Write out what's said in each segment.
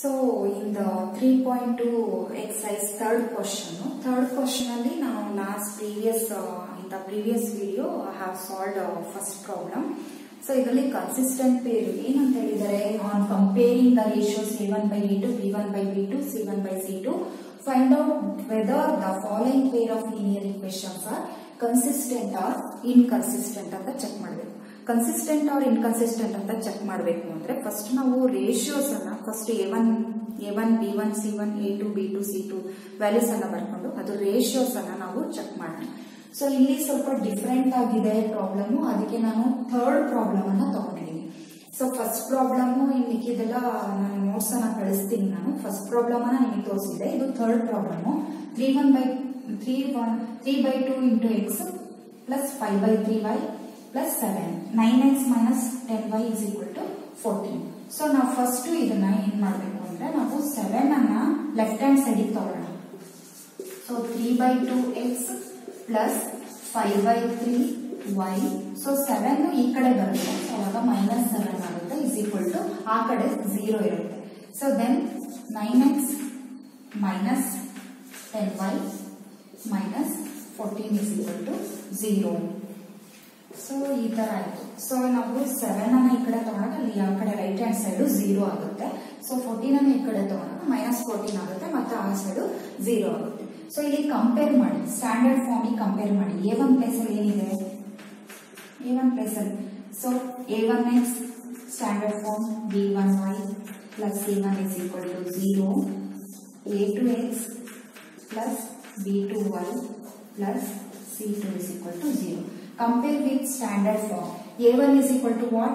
So in the three point two exercise third question third question ಅಲ್ಲಿ ನಾವು last previous in the previous video have solve first problem so ಇದರಲ್ಲಿ consistent pair ಏನಂತ ಹೇಳಿದ್ದಾರೆ on comparing the ratios a one by a two b one by b two c one by c two find out whether the following pair of linear equations are consistent or inconsistent ಅಂತ check ಮಾಡಬೇಕು consistent or inconsistent ಅಂತ check ಮಾಡಬೇಕು ಅಂದ್ರೆ first ನಾವು ratios ಅನ್ನ first A one A one B one C one A two B two C two values ಅನ್ನ ಬರ್ಕೊಂಡು ಅದು ರೇಷಿಯೋಸ್ ಅನ್ನ ನಾವು ಚೆಕ್ ಮಾಡೋಣ ಸೊ ಇಲ್ಲಿ ಸ್ವಲ್ಪ ಡಿಫ್ರೆಂಟ್ ಆಗಿದೆ ಪ್ರಾಬ್ಲಮ್ ಅದಕ್ಕೆ ನಾನು ಥರ್ಡ್ ಪ್ರಾಬ್ಲಮ್ ಅನ್ನ ತಗೊಂಡಿದ್ದೀನಿ ಸೊ ಫಸ್ಟ್ ಪ್ರಾಬ್ಲಮ್ ಇನ್ ಮಿಕ್ಕಿದೆಲ್ಲ ನಾನು ನೋಟ್ಸ್ ಅನ್ನ ಕಳಿಸ್ತೀನಿ ನಾನು ಫಸ್ಟ್ ಪ್ರಾಬ್ಲಮ್ ಅನ್ನ ನಿಮಗೆ ತೋರಿಸಿದೆ ಇದು third problem three one by three one three by two into X plus five by three Y plus seven nine X minus ten Y is equal to fourteen so ನಾವು first ಇದನ್ನ ಏನ್ ಮಾಡಬೇಕು ಅಂದ್ರೆ ನಾವು ಸೆವೆನ್ ಅನ್ನ left hand side ತಗೊಳ್ಳೋಣ so three by two X plus five by three Y so seven ಈ ಕಡೆ ಬರುತ್ತೆ ಸೊ ಅವಾಗ ಮೈನಸ್ ಸೆವೆನ್ ಆಗುತ್ತೆ ಇಸ್ ಈಕ್ವಲ್ ಟು ಆ ಕಡೆ ಝೀರೋ ಇರುತ್ತೆ so then nine X minus ten y minus fourteen is equal to zero so ಈ ತರ ಆಯ್ತು ಸೊ ನಾವು ಸೆವೆನ್ ಅನ್ನ ಈ ಕಡೆ ತಗೊಂಡಾಗ ಅಲ್ಲಿ ಆ ಕಡೆ ರೈಟ್ ಹ್ಯಾಂಡ್ ಸೈಡ್ ಝೀರೋ ಆಗುತ್ತೆ ಸೊ ಫೋರ್ಟೀನ್ ಅನ್ನ ಈ ಕಡೆ ತಗೊಂಡಾಗ ಮೈನಸ್ ಫೋರ್ಟೀನ್ ಆಗುತ್ತೆ ಮತ್ತೆ ಆ ಸೈಡ್ ಝೀರೋ ಆಗುತ್ತೆ ಸೊ ಇಲ್ಲಿ ಕಂಪೇರ್ ಮಾಡಿ ಸ್ಟ್ಯಾಂಡರ್ಡ್ ಫಾರ್ಮ್ ಕಂಪೇರ್ ಮಾಡಿ ಎ ಒನ್ ಪ್ಲೇಸ್ ಅಲ್ಲಿ ಏನಿದೆ ಎ ಒನ್ ಪ್ಲೇಸ್ ಅಲ್ಲಿ so a one x standard form b one y plus c one is equal to zero a two X plus b two y plus c two is equal to zero compare with standard form. A1 is equal to what?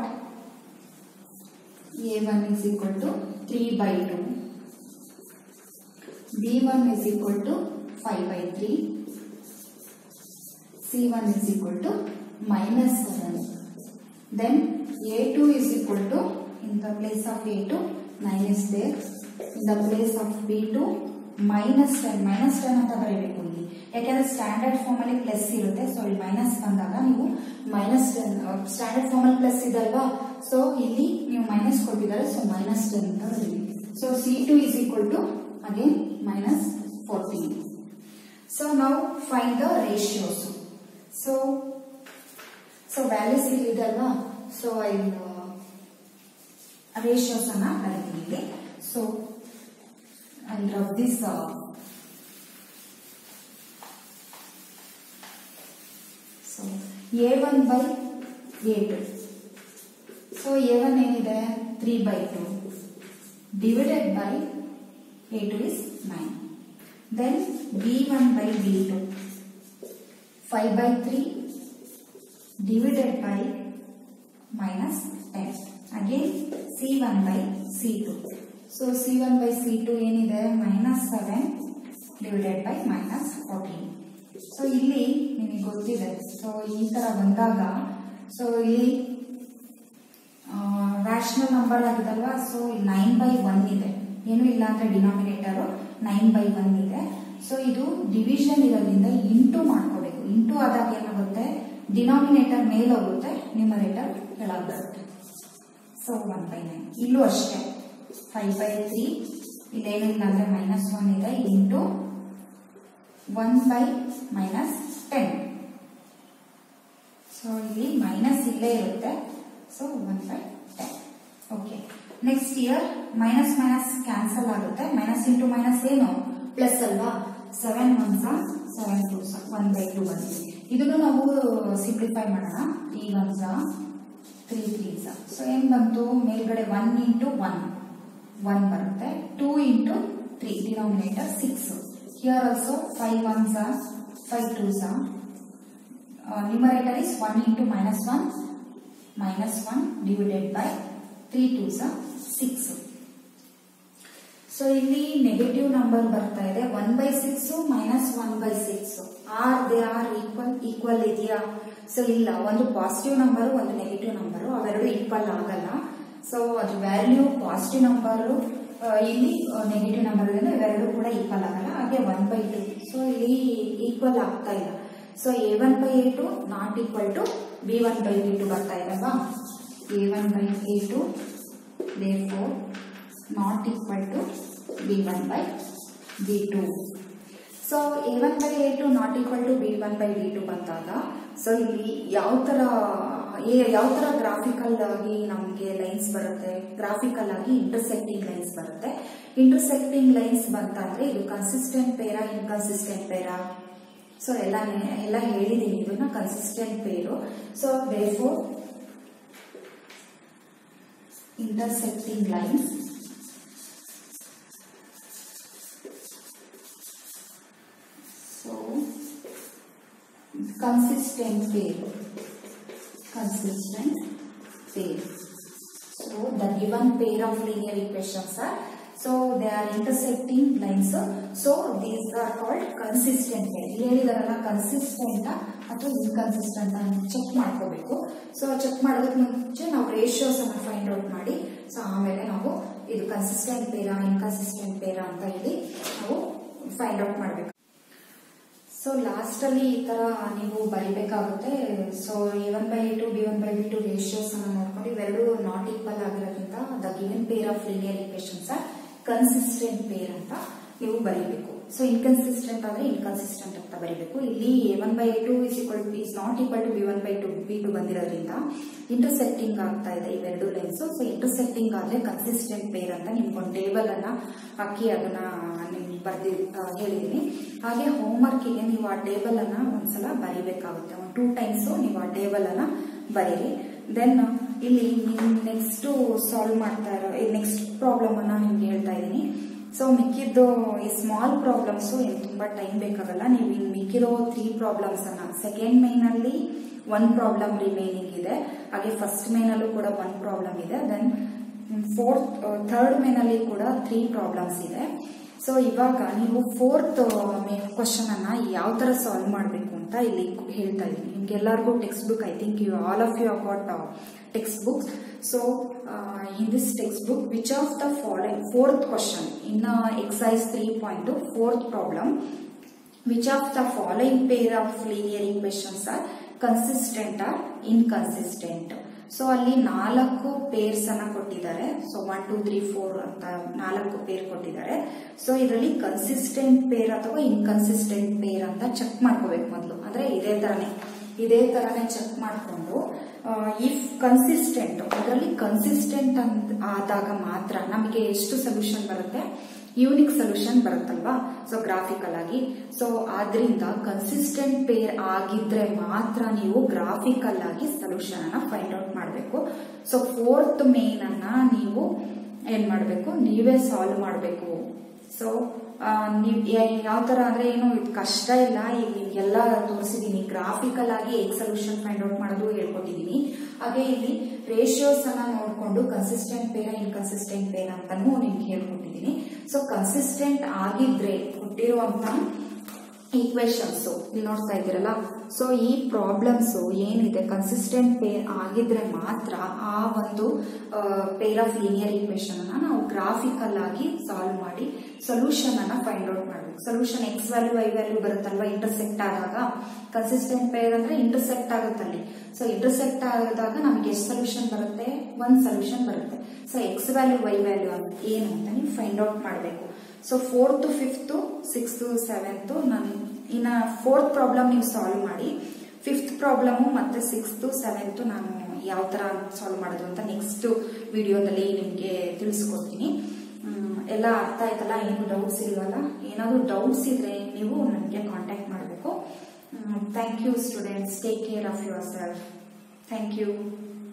A1 is equal to 3 by 2. B1 is equal to 5 by 3. C1 is equal to minus 7. Then A2 is equal to, in the place of A2, 9 is there. In the place of B2, minus 10. Minus 10 ಅಂತ ಬರೀಬೇಕು ಇಲ್ಲಿ ಯಾಕೆಂದ್ರೆ standard form ಅಲ್ಲಿ plus ಇರುತ್ತೆ so ಇಲ್ಲಿ minus ಬಂದಾಗ ನೀವು minus ten standard form ಅಲ್ಲಿ ಪ್ಲಸ್ ಇದೆ ಅಲ್ವಾ ಸೊ ಇಲ್ಲಿ ನೀವು ಮೈನಸ್ ಕೊಟ್ಟಿದ್ದಾರೆ ಸೊ ಮೈನಸ್ ಟೆನ್ ಅಂತ ಬರೀಬೇಕು so c two is equal to again minus fourteen so ನಾವು find the ratios so so values ಇಲ್ಲಿ ಇದೆ ಅಲ್ವಾ ಸೊ ಇಲ್ಲಿ ರೇಷಿಯೋಸ್ ಅನ್ನ ಬರೀತೀನಿ ಇಲ್ಲಿ so I rub this so a one by a two so a one ಏನಿದೆ three by two divided by a two is nine then b one by b two five by three divided by minus ten again c one by c two so c one by c two ಏನಿದೆ minus seven divided by minus fourteen so ಇಲ್ಲಿ ನಿಮಗೆ ಗೊತ್ತಿದೆ so ಈ ತರ ಬಂದಾಗ so ಇಲ್ಲಿ rational number ಆಗಿದಲ್ವಾ so nine by one ಇದೆ ಏನು ಇಲ್ಲ ಅಂದ್ರೆ ಡಿನಾಮಿನೇಟರ್ ನೈನ್ ಬೈ ಒನ್ ಇದೆ ಸೊ ಇದು ಡಿವಿಷನ್ ಇರೋದ್ರಿಂದ ಇಂಟು ಮಾಡ್ಕೋಬೇಕು ಇಂಟು ಆದಾಗ ಏನಾಗುತ್ತೆ ಡಿನಾಮಿನೇಟರ್ ಮೇಲೆ ಹೋಗುತ್ತೆ ನ್ಯೂಮರೇಟರ್ ಕೆಳಗೆ ಬರುತ್ತೆ ಸೊ ಒನ್ ಬೈ ನೈನ್ ಇಲ್ಲೂ ಅಷ್ಟೇ ಫೈವ್ ಬೈ ತ್ರೀ ಇಲ್ಲೇನು ಇಲ್ಲ ಅಂದ್ರೆ ಮೈನಸ್ ಒನ್ ಇದೆ into one by minus ten so ಇಲ್ಲಿ ಮೈನಸ್ ಇಲ್ಲೇ ಇರುತ್ತೆ so one by ten okay next here minus minus cancel ಆಗುತ್ತೆ ಮೈನಸ್ ಇಂಟು ಮೈನಸ್ ಏನು ಪ್ಲಸ್ ಅಲ್ವಾ ಸೆವೆನ್ ಒನ್ ಸಾ ಸೆವೆನ್ ಟೂ ಸಾ ಒನ್ ಬೈ ಟೂ ಬಂದಿದೆ ಇದನ್ನು ನಾವು ಸಿಂಪ್ಲಿಫೈ ಮಾಡೋಣ ತ್ರೀ ಒನ್ ಸಾ ತ್ರೀ ತ್ರೀ ಸಾ ಸೊ ಏನ್ ಬಂತು ಮೇಲ್ಗಡೆ ಒನ್ ಇಂಟು ಒನ್ ಒನ್ ಬರುತ್ತೆ two into three denominator six Here also 5 ones are 5 twos are. Uh, numerator is 1 into minus 1 minus 1 divided by 3 twos are 6. So ಇಲ್ಲಿ negative number ಬರ್ತಾ ಇದೆ one by six minus one by six are they are equal equal ಇದೆಯಾ so ಇಲ್ಲ ಒಂದು positive number ಒಂದು negative number ಅವೆರಡು equal ಆಗಲ್ಲ so ಅದು ವ್ಯಾಲ್ಯೂ ಪಾಸಿಟಿವ್ ನಂಬರ್ ಇಲ್ಲಿ ನೆಗೆಟಿವ್ ನಂಬರ್ ಇದೆ ಇವೆರಡು ಕೂಡ ಈಕ್ವಲ್ ಆಗಲ್ಲ ಹಾಗೆ ಒನ್ ಬೈ ಟು ಸೊ ಇಲ್ಲಿ ಈಕ್ವಲ್ ಆಗ್ತಾ ಇಲ್ಲ so a one by a two not equal to b one by b to ಬರ್ತಾ ಇರಲ್ವಾ a one by a two therefore not equal to b one by b two so a one by a two not equal to b one by b two ಬಂದಾಗ so ಇಲ್ಲಿ ಯಾವ ಥರ ಯಾವ ಥರ graphical ಆಗಿ ನಮಗೆ lines ಬರುತ್ತೆ graphical ಆಗಿ ಇಂಟರ್ಸೆಕ್ಟಿಂಗ್ ಲೈನ್ಸ್ ಬರುತ್ತೆ ಇಂಟರ್ಸೆಕ್ಟಿಂಗ್ ಲೈನ್ಸ್ ಬಂತಂದ್ರೆ ಇದು ಕನ್ಸಿಸ್ಟೆಂಟ್ ಪೇರಾ ಇನ್ಕನ್ಸಿಸ್ಟೆಂಟ್ ಪೇರಾ ಸೊ ಎಲ್ಲ ಎಲ್ಲ ಹೇಳಿದ್ದೀನಿ ಇದನ್ನ consistent pair so therefore intersecting lines so consistent pair consistent pair so the given pair of linear equations are so they are intersecting lines so these are called consistent pair ಇಲ್ಲಿ ಹೇಳಿದಾರಲ್ಲ consistent ಅಥವಾ inconsistent ಅಂತ check ಮಾಡ್ಕೋಬೇಕು so check ಮಾಡೋದಕ್ಕೆ ಮುಂಚೆ ನಾವು ratios ಅನ್ನ find out ಮಾಡಿ ಸೊ ಆಮೇಲೆ ನಾವು ಇದು ಕನ್ಸಿಸ್ಟೆಂಟ್ ಪೇರಾ ಇನ್ಕನ್ಸಿಸ್ಟೆಂಟ್ ಪೇರಾ ಅಂತ ಹೇಳಿ ನಾವು ಫೈಂಡ್ ಔಟ್ ಮಾಡಬೇಕು ಸೊ ಲಾಸ್ಟ್ ಅಲ್ಲಿ ಈ ತರ ನೀವು ಬರಿಬೇಕಾಗುತ್ತೆ so a one by two b one by b two ratios ಅನ್ನ ನೋಡ್ಕೊಂಡು ಇವೆರಡು ನಾಟ್ ಈಕ್ವಲ್ ಆಗಿರೋದ್ರಿಂದ the given pair of linear equations consistent pair ಅಂತ ನೀವು ಬರೀಬೇಕು ಸೊ ಇನ್ಕನ್ಸಿಸ್ಟೆಂಟ್ ಆದ್ರೆ ಇನ್ಕನ್ಸಿಸ್ಟೆಂಟ್ ಅಂತ ಬರೀಬೇಕು ಇಲ್ಲಿ a one by two is equal to is not equal to b one by two B two ಬಂದಿರೋದ್ರಿಂದ ಇಂಟರ್ಸೆಕ್ಟಿಂಗ್ ಆಗ್ತಾ ಇದೆ ಇವೆರಡು ಲೈನ್ಸ್ ಸೊ ಇಂಟರ್ಸೆಕ್ಟಿಂಗ್ ಆದ್ರೆ ಕನ್ಸಿಸ್ಟೆಂಟ್ ಪೇರ್ ಅಂತ ನಿಮ್ಗೊಂದು ಟೇಬಲ್ ಅನ್ನ ಹಾಕಿ ಅದನ್ನ ನಿಮ್ಗೆ ಬರ್ದಿ ಹೇಳಿದೀನಿ ಹಾಗೆ ಹೋಮ್ವರ್ಕಿಗೆ ನೀವು ಆ ಟೇಬಲ್ ಅನ್ನ ಒಂದ್ಸಲ ಬರಿಬೇಕಾಗುತ್ತೆ ಒಂದು ಟೂ ಟೈಮ್ಸ್ ನೀವು ಆ ಟೇಬಲ್ ಅನ್ನ ಬರೀರಿ ದೆನ್ ಇಲ್ಲಿ ನೀವು ನೆಕ್ಸ್ಟ್ ಸಾಲ್ವ್ ಮಾಡ್ತಾ ಇರೋ ನೆಕ್ಸ್ಟ್ ಪ್ರಾಬ್ಲಮ್ ಅನ್ನ ನಿಮ್ಗೆ ಹೇಳ್ತಾ ಇದ್ದೀನಿ ಸೊ ಮಿಕ್ಕಿದ್ದು ಈ ಸ್ಮಾಲ್ ಪ್ರಾಬ್ಲಮ್ಸ್ ಏನು ತುಂಬಾ ಟೈಮ್ ಬೇಕಾಗಲ್ಲ ನೀವು ಇನ್ನು ಮಿಕ್ಕಿರೋ ತ್ರೀ ಪ್ರಾಬ್ಲಮ್ಸ್ ಅನ್ನ ಸೆಕೆಂಡ್ ಮೈನ್ ಅಲ್ಲಿ ಒನ್ ಪ್ರಾಬ್ಲಮ್ ರಿಮೈನಿಂಗ್ ಇದೆ ಹಾಗೆ ಫಸ್ಟ್ ಮೈನ್ ಅಲ್ಲೂ ಕೂಡ ಒನ್ ಪ್ರಾಬ್ಲಮ್ ಇದೆ ದೆನ್ ಫೋರ್ತ್ ಥರ್ಡ್ ಮೈನ್ ಅಲ್ಲಿ ಕೂಡ ತ್ರೀ ಪ್ರಾಬ್ಲಮ್ಸ್ ಇದೆ ಸೊ ಇವಾಗ ನೀವು ಫೋರ್ತ್ ಕ್ವಶನ್ ಅನ್ನ ಯಾವ ತರ ಸಾಲ್ವ್ ಮಾಡಬೇಕು ಅಂತ ಇಲ್ಲಿ ಹೇಳ್ತಾ ಇದ್ದೀನಿ ನಿಮ್ಗೆಲ್ಲರಿಗೂ text book I think you all of you about text books so in this text book which of the following fourth question in exercise three point fourth problem which of the following pair of linear equations are consistent or inconsistent so ಅಲ್ಲಿ ನಾಲ್ಕು pairs ಅನ್ನ ಕೊಟ್ಟಿದ್ದಾರೆ so one two three four ಅಂತ ನಾಲ್ಕು pair ಕೊಟ್ಟಿದ್ದಾರೆ so ಇದರಲ್ಲಿ consistent pair ಅಥವಾ inconsistent pair ಅಂತ ಚೆಕ್ ಮಾಡ್ಕೋಬೇಕು ಮೊದಲು ಅಂದ್ರೆ ಇದೇ ತರನೇ ಇದೇ ತರನೇ ಚೆಕ್ ಮಾಡಿಕೊಂಡು ಇಫ್ ಕನ್ಸಿಸ್ಟೆಂಟ್ ಅದರಲ್ಲಿ ಕನ್ಸಿಸ್ಟೆಂಟ್ ಅಂತ ಆದಾಗ ಮಾತ್ರ ನಮಗೆ ಎಷ್ಟು ಸೊಲ್ಯೂಷನ್ ಬರುತ್ತೆ ಯೂನಿಕ್ ಸೊಲ್ಯೂಷನ್ ಬರುತ್ತಲ್ವಾ ಸೊ ಗ್ರಾಫಿಕಲ್ ಆಗಿ ಸೊ ಆದ್ರಿಂದ ಕನ್ಸಿಸ್ಟೆಂಟ್ ಪೇರ್ ಆಗಿದ್ರೆ ಮಾತ್ರ ನೀವು ಗ್ರಾಫಿಕಲ್ ಆಗಿ ಸೊಲ್ಯೂಷನ್ ಅನ್ನ ಫೈಂಡ್ ಔಟ್ ಮಾಡಬೇಕು ಸೊ ಫೋರ್ತ್ ಮೇನ್ ಅನ್ನ ನೀವು ಏನ್ ಮಾಡಬೇಕು ನೀವೇ ಸಾಲ್ವ್ ಮಾಡಬೇಕು ಸೊ ನೀವು ಯಾವ ತರ ಅಂದ್ರೆ ಏನು ಇದು ಕಷ್ಟ ಇಲ್ಲ ಈಗ ನಿಮ್ಗೆಲ್ಲ ತೋರಿಸಿದೀನಿ ಗ್ರಾಫಿಕಲ್ ಆಗಿ ಹೇಗ್ ಸೊಲ್ಯೂಷನ್ ಫೈಂಡ್ ಔಟ್ ಮಾಡೋದು ಹೇಳ್ಕೊಟ್ಟಿದೀನಿ ಹಾಗೆ ಇಲ್ಲಿ ರೇಷಿಯೋಸ್ ಅನ್ನ ನೋಡ್ಕೊಂಡು ಕನ್ಸಿಸ್ಟೆಂಟ್ ಪೇರ ಇನ್ಕನ್ಸಿಸ್ಟೆಂಟ್ ಪೇರ್ ಅಂತಾನು ನಿಮ್ಗೆ ಹೇಳ್ಕೊಟ್ಟಿದೀನಿ ಸೊ ಕನ್ಸಿಸ್ಟೆಂಟ್ ಆಗಿದ್ರೆ ಕೊಟ್ಟಿರುವಂತ ಈಕ್ವೇಶನ್ಸ್ ಇಲ್ಲಿ ನೋಡ್ತಾ ಇದ್ದೀರಲ್ಲ ಸೊ ಈ ಪ್ರಾಬ್ಲಮ್ಸ್ ಏನಿದೆ ಕನ್ಸಿಸ್ಟೆಂಟ್ ಪೇರ್ ಆಗಿದ್ರೆ ಮಾತ್ರ ಆ ಒಂದು ಪೇರ್ ಆಫ್ ಲೀನಿಯರ್ ಈಕ್ವೇಶನ್ ಅನ್ನ ನಾವು ಗ್ರಾಫಿಕಲ್ ಆಗಿ ಸಾಲ್ವ್ ಮಾಡಿ ಸೊಲ್ಯೂಷನ್ ಅನ್ನ ಫೈಂಡ್ ಔಟ್ ಮಾಡಬೇಕು solution x value y value ಬರುತ್ತಲ್ವಾ ಇಂಟರ್ಸೆಕ್ಟ್ ಆದಾಗ ಕನ್ಸಿಸ್ಟೆಂಟ್ ಪೇರ್ ಅಂದ್ರೆ ಇಂಟರ್ಸೆಕ್ಟ್ ಆಗುತ್ತಲ್ಲಿ ಸೊ ಇಂಟರ್ಸೆಕ್ಟ್ ಆದಾಗ ನಮ್ಗೆ ಎಷ್ಟು ಸೊಲ್ಯೂಷನ್ ಬರುತ್ತೆ ಒಂದ್ ಸೊಲ್ಯೂಷನ್ ಬರುತ್ತೆ so x value y value ಅಂತ ಏನು ಅಂತ ನೀವು ಫೈಂಡ್ ಔಟ್ ಮಾಡಬೇಕು so fourth fifth sixth seventh ನಾನು ಇನ್ನ ಫೋರ್ತ್ ಪ್ರಾಬ್ಲಮ್ ನೀವು ಸಾಲ್ವ್ ಮಾಡಿ ಫಿಫ್ತ್ ಪ್ರಾಬ್ಲಮ್ ಮತ್ತೆ ಸಿಕ್ಸ್ತ್ ಸೆವೆಂತ್ ನಾನು ಯಾವ ತರ ಸಾಲ್ವ್ ಮಾಡೋದು ಅಂತ ನೆಕ್ಸ್ಟ್ ವಿಡಿಯೋದಲ್ಲಿ ನಿಮಗೆ ತಿಳಿಸ್ಕೊಡ್ತೀನಿ ಎಲ್ಲ ಅರ್ಥ ಆಯ್ತಲ್ಲ ಏನು ಡೌಟ್ಸ್ ಇಲ್ವಲ್ಲ ಏನಾದರೂ ಡೌಟ್ಸ್ ಇದ್ರೆ ನೀವು ನನಗೆ ಕಾಂಟ್ಯಾಕ್ಟ್ ಮಾಡಬೇಕು thank you students take care of yourself thank you